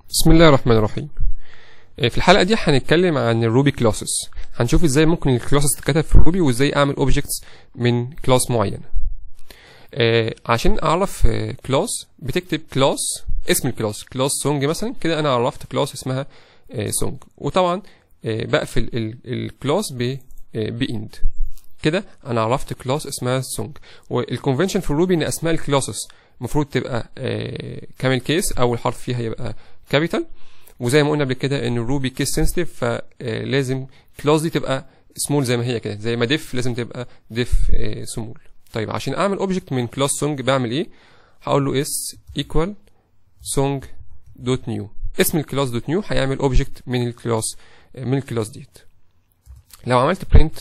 بسم الله الرحمن الرحيم في الحلقه دي هنتكلم عن الروبي كلاسز هنشوف ازاي ممكن الكلاسز تتكتب في الروبي وازاي اعمل اوبجكتس من كلاس معينه آه، عشان اعرف كلاس بتكتب كلاس اسم الكلاس كلاس سونج مثلا كده انا عرفت كلاس اسمها سونج وطبعا آه، بقفل الكلاس ب باند كده انا عرفت كلاس اسمها سونج والكونفنشن في الروبي ان اسماء الكلاسز المفروض تبقى كامل كيس اول حرف فيها يبقى كابيتال وزي ما قلنا قبل كده ان الروبي كيس سنسيتيف فلازم كلاس دي تبقى سمول زي ما هي كده زي ما ديف لازم تبقى ديف سمول طيب عشان اعمل اوبجكت من كلاس سونج بعمل ايه هقول له اس ايكوال سونج دوت نيو اسم الكلاس دوت نيو هيعمل اوبجكت من الكلاس من الكلاس ديت لو عملت برنت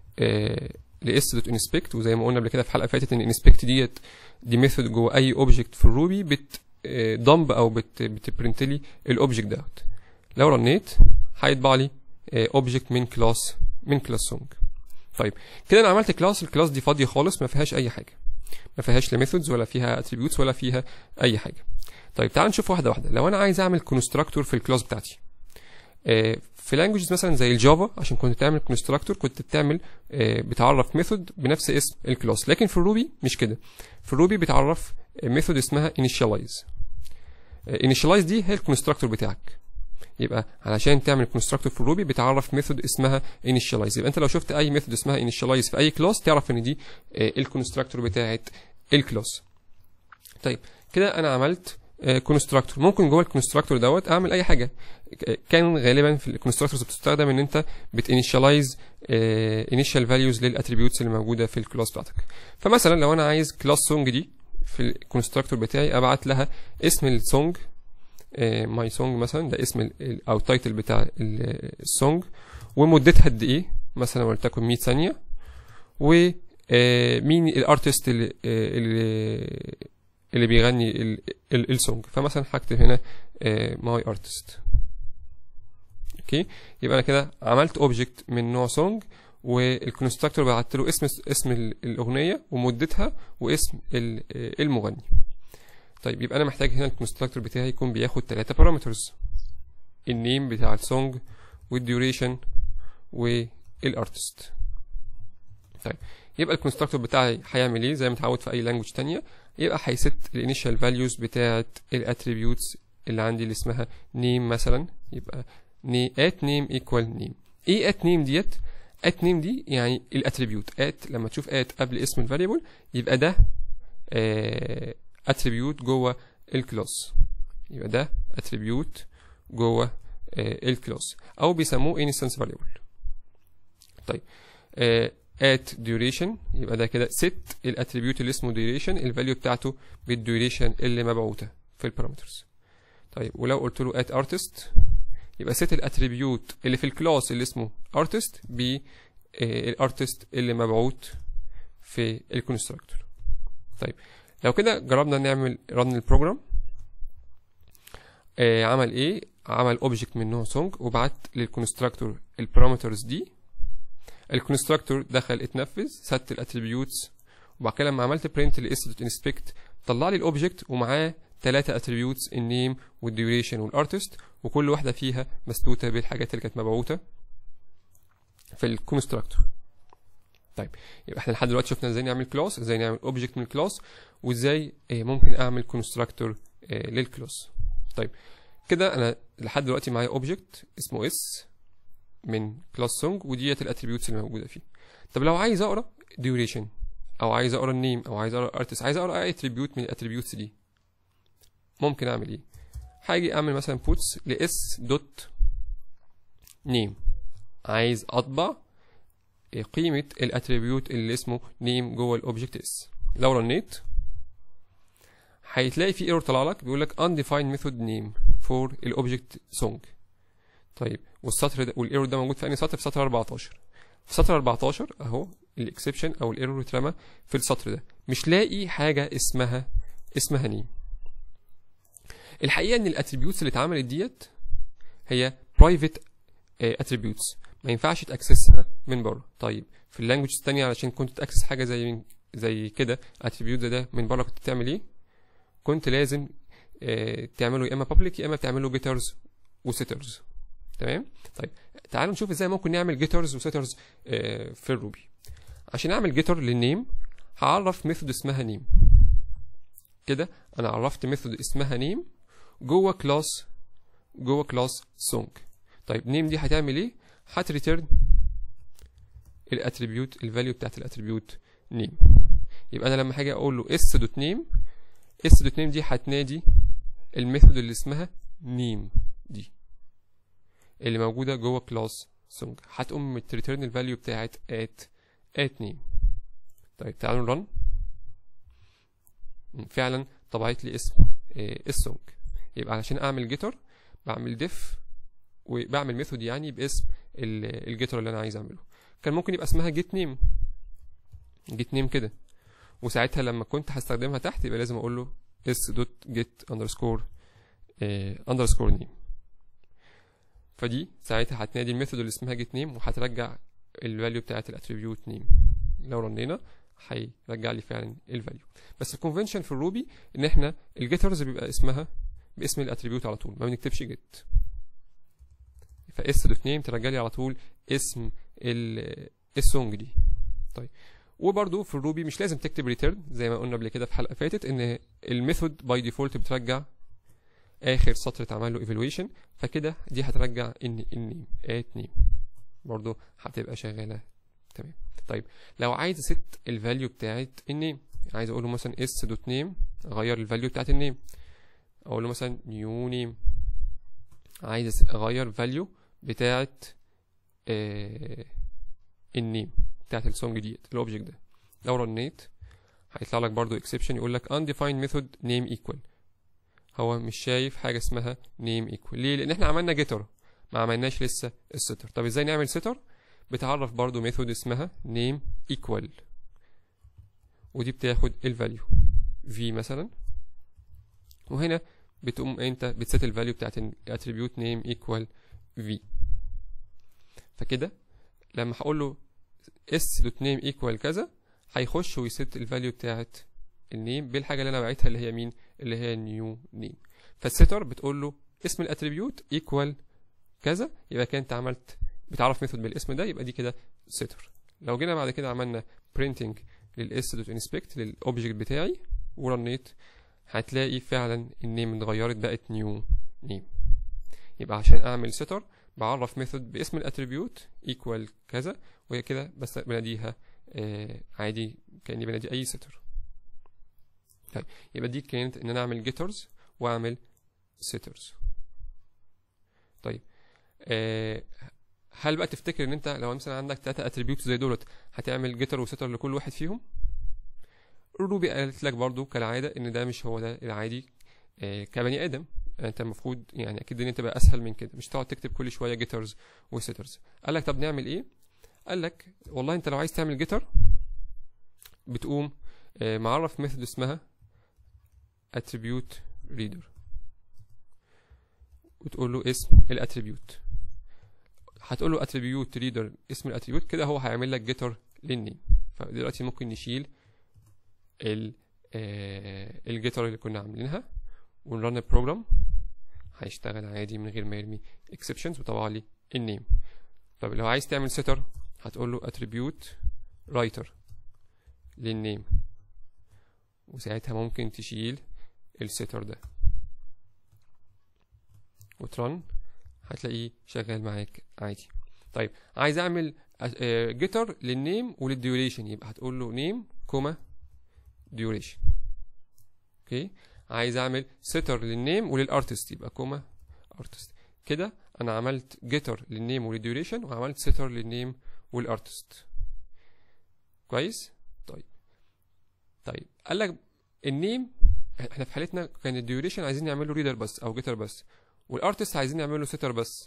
لاس دوت انسبكت وزي ما قلنا قبل كده في حلقه فاتت ان انسبكت ديت دي ميثود جوه اي اوبجكت في الروبي بت ضمب او بت بتبرنت لي الاوبجكت دوت لو رنيت هيطبع لي اوبجكت من كلاس من كلاس سونج طيب كده انا عملت كلاس الكلاس دي فاضيه خالص ما فيهاش اي حاجه ما فيهاش لا ميثودز ولا فيها اتريبيوتس ولا فيها اي حاجه طيب تعال نشوف واحده واحده لو انا عايز اعمل كونستراكتور في الكلاس بتاعتي في لانجوجز مثلا زي الجافا عشان كنت تعمل كونستراكتور كنت بتعمل بتعرف ميثود بنفس اسم الكلاس لكن في الروبي مش كده في الروبي بتعرف ميثود اسمها initialize initialize دي هي الكونستراكتور بتاعك يبقى علشان تعمل كونستراكتور في الروبي بتعرف ميثود اسمها initialize يبقى انت لو شفت اي ميثود اسمها initialize في اي كلاس تعرف ان دي الكونستراكتور بتاعت الكلاس طيب كده انا عملت كونستراكتور ممكن جوه الكونستراكتور دوت اعمل اي حاجه كان غالبا في الكونستراكتورز بتستخدم ان انت بتانيشاليز انيشال فاليوز للاتريبيوتس اللي موجوده في الكلاس بتاعتك فمثلا لو انا عايز كلاس سونج دي في الكونستراكتور بتاعي ابعت لها اسم السونج ماي سونج مثلا ده اسم او التايتل بتاع السونج ومدتها قد ايه مثلا ولتكن 100 ثانيه ومين الارتست اللي, اللي اللي بيغني السونج فمثلا هكتب هنا ماي ارتست اوكي يبقى انا كده عملت اوبجكت من نوع سونج والكونستراكتور بعت له اسم اسم الاغنيه ومدتها واسم المغني طيب يبقى انا محتاج هنا الكونستراكتور بتاعي يكون بياخد ثلاثة بارامترز النيم بتاع السونج والديوريشن والارتست طيب يبقى الكونستراكتور بتاعي هيعمل ايه زي ما اتعود في اي لانجوج تانية يبقى هيست الانيشال فاليوز بتاعه الاتريبيوتس اللي عندي اللي اسمها نيم مثلا يبقى ني ات نيم ايكوال نيم ايه ات نيم ديت ات نيم دي يعني الاتريبيوت ات لما تشوف ات قبل اسم الفاريبل يبقى ده اتريبيوت جوه الكلاس يبقى ده اتريبيوت جوه الكلاس او بيسموه انستنس فاريبل طيب at duration يبقى ده كده set الاتريبيوت اللي اسمه duration الفاليو بتاعته بالديوريشن اللي مبعوته في البارامترز طيب ولو قلت له at artist يبقى set الاتريبيوت اللي في الكلاس اللي اسمه artist بالارتست اللي مبعوت في الكونستراكتور طيب لو كده جربنا نعمل رن البروجرام آه عمل ايه عمل اوبجكت من نوع سونج وبعت للكونستراكتور البارامترز دي الكونستراكتور دخل اتنفذ ست الاتريبيوتس وبعد كده لما عملت برنت لاس دوت انسبكت طلع لي الاوبجكت ومعاه ثلاثة اتريبيوتس النيم والديوريشن والارتست وكل واحدة فيها مسدوتة بالحاجات اللي كانت مبعوتة في الكونستراكتور طيب يبقى احنا لحد دلوقتي شفنا ازاي نعمل كلاس ازاي نعمل اوبجكت من الكلاس وازاي ممكن اعمل كونستراكتور للكلاس طيب كده انا لحد دلوقتي معايا اوبجكت اسمه اس من كلاس سونج وديت الاتريبيوتس اللي موجوده فيه طب لو عايز اقرا ديوريشن او عايز اقرا النيم او عايز اقرا ارتست عايز اقرا اي اتريبيوت من الاتريبيوتس دي ممكن اعمل ايه هاجي اعمل مثلا بوتس لاس دوت نيم عايز اطبع قيمه الاتريبيوت اللي اسمه نيم جوه الاوبجكت اس لو رنيت هتلاقي في ايرور طلع لك بيقول لك undefined method name for الاوبجكت song طيب والسطر ده والايرور ده موجود في انهي سطر في سطر 14 في سطر 14 اهو الاكسبشن او الايرور اترمى في السطر ده مش لاقي حاجه اسمها اسمها نيم الحقيقه ان الاتريبيوتس اللي اتعملت ديت هي برايفت اتريبيوتس ما ينفعش تاكسسها من بره طيب في اللانجوج الثانيه علشان كنت تاكسس حاجه زي زي كده اتريبيوت ده من بره كنت تعمل ايه كنت لازم آه تعمله يا اما public يا اما بتعمله getters وsetters تمام طيب تعالوا نشوف ازاي ممكن نعمل getters وsetters آه في الروبي عشان اعمل getter للنيم هعرف ميثود اسمها نيم كده انا عرفت ميثود اسمها نيم جوه كلاس جوه كلاس سونج طيب نيم دي هتعمل ايه هتريتيرن الاتريبيوت الفاليو بتاعت الاتريبيوت نيم يبقى انا لما هاجي اقول له اس دوت نيم اس دوت نيم دي هتنادي الميثود اللي اسمها نيم دي اللي موجوده جوه كلاس سونج هتقوم تريتيرن الفاليو بتاعت ات ات نيم طيب تعالوا نرن فعلا طبعت لي اسم إيه السونج يبقى علشان اعمل جيتر بعمل ديف وبعمل ميثود يعني باسم الجيتر اللي انا عايز اعمله كان ممكن يبقى اسمها جيت نيم جيت نيم كده وساعتها لما كنت هستخدمها تحت يبقى لازم اقول له اس دوت جيت اندرسكور اندرسكور نيم فدي ساعتها هتنادي الميثود اللي اسمها جيت نيم وهترجع الفاليو بتاعت الاتريبيوت نيم لو رنينا هيرجع لي فعلا الفاليو بس الكونفنشن في الروبي ان احنا الجيترز بيبقى اسمها باسم الاتريبيوت على طول ما بنكتبش جيت فاس دوت نيم ترجع لي على طول اسم السونج دي طيب وبرده في الروبي مش لازم تكتب ريتيرن زي ما قلنا قبل كده في حلقه فاتت ان الميثود باي ديفولت بترجع اخر سطر اتعمل له ايفالويشن فكده دي هترجع ان النيم ات نيم برضه هتبقى شغاله تمام طيب لو عايز است الفاليو بتاعت النيم عايز اقول له مثلا اس دوت نيم اغير الفاليو بتاعت النيم اقول له مثلا نيو نيم عايز اغير الفاليو بتاعت آه النيم بتاعت السونج ديت الاوبجكت ده لو رنيت هيطلع لك برضو اكسبشن يقول لك undefined method name equal هو مش شايف حاجه اسمها name equal ليه لان احنا عملنا جيتر ما عملناش لسه الستر طب ازاي نعمل ستر بتعرف برضو ميثود اسمها name equal ودي بتاخد الفاليو v مثلا وهنا بتقوم انت بتسيت الفاليو بتاعت الاتريبيوت نيم equal v فكده لما هقول له اس دوت نيم ايكوال كذا هيخش ويسيت الفاليو بتاعت النيم بالحاجه اللي انا بعتها اللي هي مين اللي هي نيو نيم فالسيتر بتقول له اسم الاتريبيوت ايكوال كذا يبقى كده انت عملت بتعرف ميثود بالاسم ده يبقى دي كده سيتر لو جينا بعد كده عملنا printing للاس دوت انسبكت للاوبجكت بتاعي ورنيت هتلاقي فعلا النيم اتغيرت بقت نيو نيم يبقى عشان اعمل سيتر بعرف ميثود باسم الاتريبيوت ايكوال كذا وهي كده بس بناديها آه عادي كاني بنادي اي ستر طيب يبقى دي كانت ان انا اعمل جيترز واعمل سيترز طيب آه هل بقى تفتكر ان انت لو مثلا عندك ثلاثة اتريبيوت زي دولت هتعمل جيتر وستر لكل واحد فيهم روبي قالت لك برضو كالعاده ان ده مش هو ده العادي آه كبني ادم انت المفروض يعني اكيد الدنيا تبقى اسهل من كده مش تقعد تكتب كل شويه جيترز وسيترز قال لك طب نعمل ايه قال لك والله انت لو عايز تعمل جيتر بتقوم آه معرف ميثود اسمها attribute reader وتقول له اسم الاتريبيوت هتقول له attribute reader اسم الاتريبيوت كده هو هيعمل لك جيتر للنيم فدلوقتي ممكن نشيل ال آه الجيتر اللي كنا عاملينها ونرن البروجرام هيشتغل عادي من غير ما يرمي exceptions وطبع لي النيم طب لو عايز تعمل setter هتقول له attribute writer للنيم وساعتها ممكن تشيل السيتر ده وترن هتلاقيه شغال معاك عادي طيب عايز اعمل جيتر للنيم وللديوريشن يبقى هتقول له نيم كوما ديوريشن اوكي عايز اعمل سيتر للنيم وللارتست يبقى كوما ارتست كده انا عملت جيتر للنيم وللديوريشن وعملت سيتر للنيم والارتست كويس طيب طيب قال لك النيم احنا في حالتنا كان الديوريشن عايزين نعمل له ريدر بس او جيتر بس والارتست عايزين نعمل له سيتر بس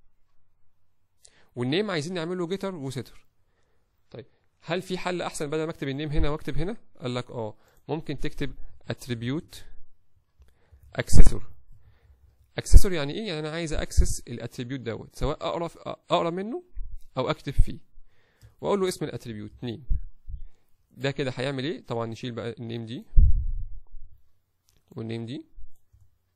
والنيم عايزين نعمل له جيتر وسيتر طيب هل في حل احسن بدل ما اكتب النيم هنا واكتب هنا قال لك اه ممكن تكتب attribute accessor accessor يعني ايه يعني انا عايز اكسس الاتريبيوت دوت سواء اقرا اقرا منه او اكتب فيه واقول له اسم الاتريبيوت نيم ده كده هيعمل ايه طبعا نشيل بقى النيم دي والنيم دي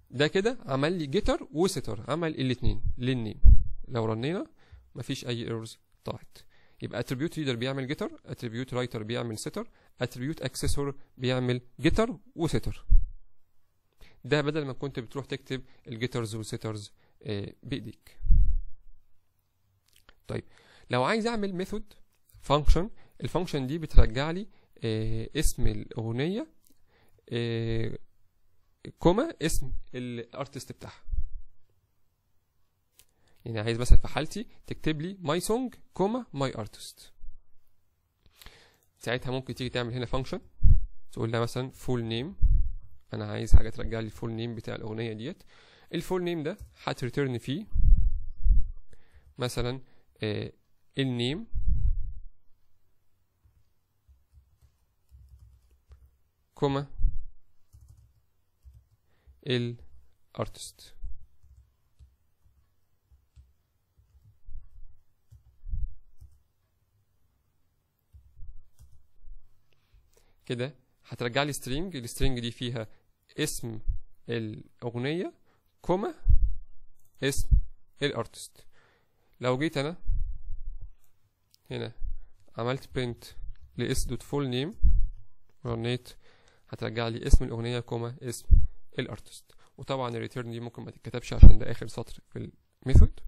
ده كده عمل لي جيتر وستر عمل الاثنين للنيم لو رنينا مفيش اي ايرورز طلعت يبقى اتريبيوت ريدر بيعمل جيتر اتريبيوت رايتر بيعمل ستر اتريبيوت اكسسور بيعمل جيتر وستر ده بدل ما كنت بتروح تكتب الجيترز والسترز آه، بايديك طيب لو عايز اعمل ميثود فانكشن الفانكشن دي بترجع لي آه، اسم الاغنيه آه، كوما اسم الارتست بتاعها يعني عايز مثلا في حالتي تكتب لي ماي سونج كوما ماي ارتست ساعتها ممكن تيجي تعمل هنا فانكشن تقول لها مثلا فول نيم انا عايز حاجه ترجع لي الفول نيم بتاع الاغنيه ديت الفول نيم ده هتريتيرن فيه مثلا آه النيم كوما الارتست كده هترجع لي سترينج السترينج دي فيها اسم الاغنيه كوما اسم الارتست لو جيت انا هنا عملت برنت لاس دوت فول نيم رنيت هترجع لي اسم الاغنيه كوما اسم الارتست وطبعا الريتيرن دي ممكن ما تتكتبش عشان ده اخر سطر في الميثود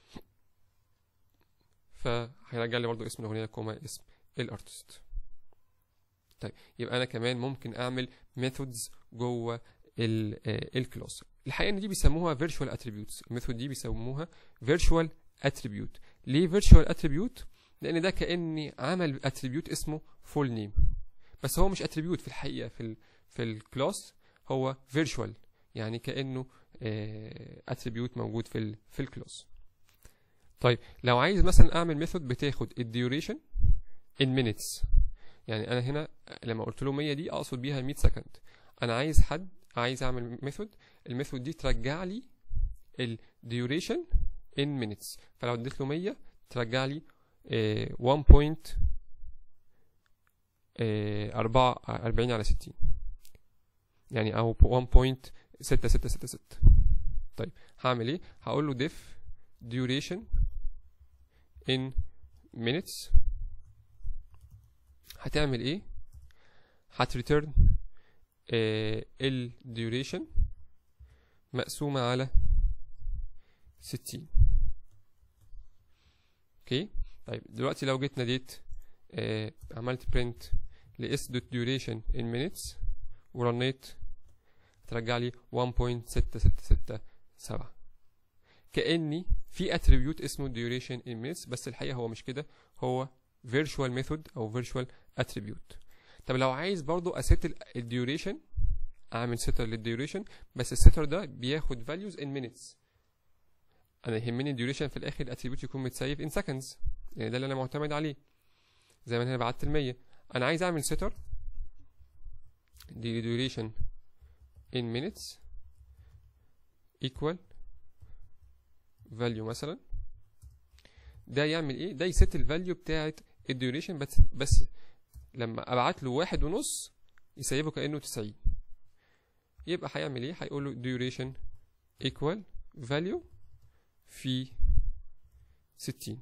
فهيرجع لي برضو اسم الاغنيه كوما اسم الارتست طيب يبقى انا كمان ممكن اعمل ميثودز جوه الكلاس الحقيقه ان دي بيسموها فيرتشوال اتريبيوتس الميثود دي بيسموها فيرتشوال اتريبيوت ليه فيرتشوال اتريبيوت لان ده كاني عمل اتريبيوت اسمه فول نيم بس هو مش اتريبيوت في الحقيقه في ال في الكلاس هو فيرتشوال يعني كانه اتريبيوت موجود في ال في الكلاس طيب لو عايز مثلا اعمل ميثود بتاخد الديوريشن in minutes يعني انا هنا لما قلت له 100 دي اقصد بيها 100 سكند انا عايز حد عايز اعمل ميثود الميثود دي ترجع لي الديوريشن in minutes فلو اديت له 100 ترجع لي 1.40 على 60 يعني او 1.6666 طيب هعمل ايه هقول له def duration in minutes هتعمل ايه هتريتيرن ال duration مقسومة على 60 اوكي طيب دلوقتي لو جيت ناديت آه عملت print ل s dot duration in minutes ورنيت ترجع لي 1.6667 كأني في attribute اسمه duration in minutes بس الحقيقة هو مش كده هو virtual method او virtual attribute طب لو عايز برضو اسيت الديوريشن اعمل سيتر للديوريشن بس السيتر ده بياخد values in minutes انا يهمني الديوريشن في الاخر الاتريبيوت يكون متسيف in seconds يعني ده اللي انا معتمد عليه زي ما انا هنا بعت ال 100 انا عايز اعمل سيتر دي duration in minutes equal value مثلا ده يعمل ايه ده يست الفاليو بتاعت الديوريشن بس بس لما ابعت له واحد ونص يسيبه كانه 90 يبقى هيعمل ايه هيقول له duration equal value في 60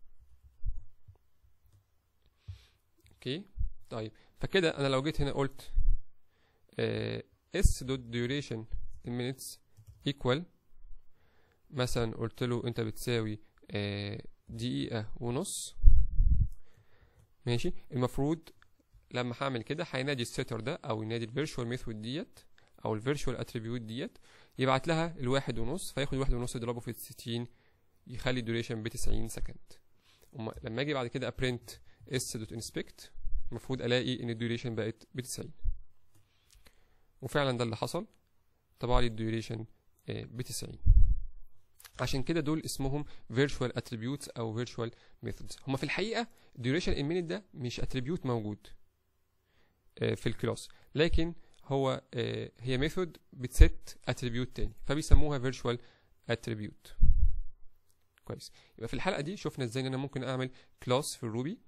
اوكي طيب فكده انا لو جيت هنا قلت آه s dot duration in minutes equal مثلا قلت له انت بتساوي آه دقيقة ونص ماشي المفروض لما هعمل كده هينادي السيتر ده او ينادي الفيرشوال ميثود ديت او الفيرشوال اتريبيوت ديت يبعت لها الواحد ونص فياخد الواحد ونص يضربه في 60 يخلي الدوريشن ب 90 سكند لما اجي بعد كده ابرنت اس دوت انسبكت المفروض الاقي ان الدوريشن بقت ب 90 وفعلا ده اللي حصل طبع لي الدوريشن ب 90 عشان كده دول اسمهم virtual attributes او virtual methods هما في الحقيقه duration in minute ده مش attribute موجود في الكلاس لكن هو هي ميثود بتست attribute تاني فبيسموها virtual attribute كويس يبقى في الحلقه دي شفنا ازاي ان انا ممكن اعمل كلاس في الروبي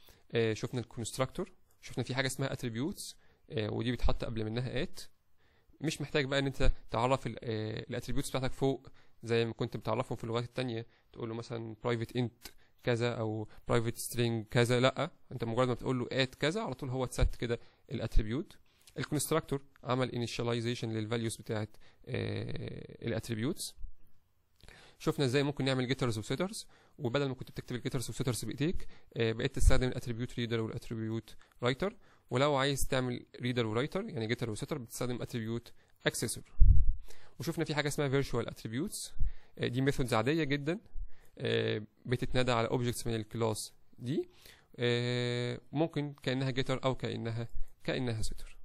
شفنا الكونستراكتور شفنا في حاجه اسمها attributes ودي بتحط قبل منها at مش محتاج بقى ان انت تعرف الاتريبيوتس بتاعتك فوق زي ما كنت بتعرفهم في اللغات التانية تقول له مثلا برايفت انت كذا او برايفت سترينج كذا لا انت مجرد ما بتقول له ات كذا على طول هو اتست كده الاتريبيوت الكونستراكتور عمل انيشاليزيشن للفاليوز بتاعت الاتريبيوتس شفنا ازاي ممكن نعمل جيترز وسيترز وبدل ما كنت بتكتب الجيترز وسيترز بايديك آه، بقيت تستخدم الاتريبيوت ريدر والاتريبيوت رايتر ولو عايز تعمل ريدر ورايتر يعني جيتر وسيتر بتستخدم اتريبيوت اكسسور وشفنا في حاجه اسمها فيرتشوال اتريبيوتس دي ميثودز عاديه جدا آه، بتتنادى على اوبجكتس من الكلاس دي آه، ممكن كانها جيتر او كانها كانها سيتر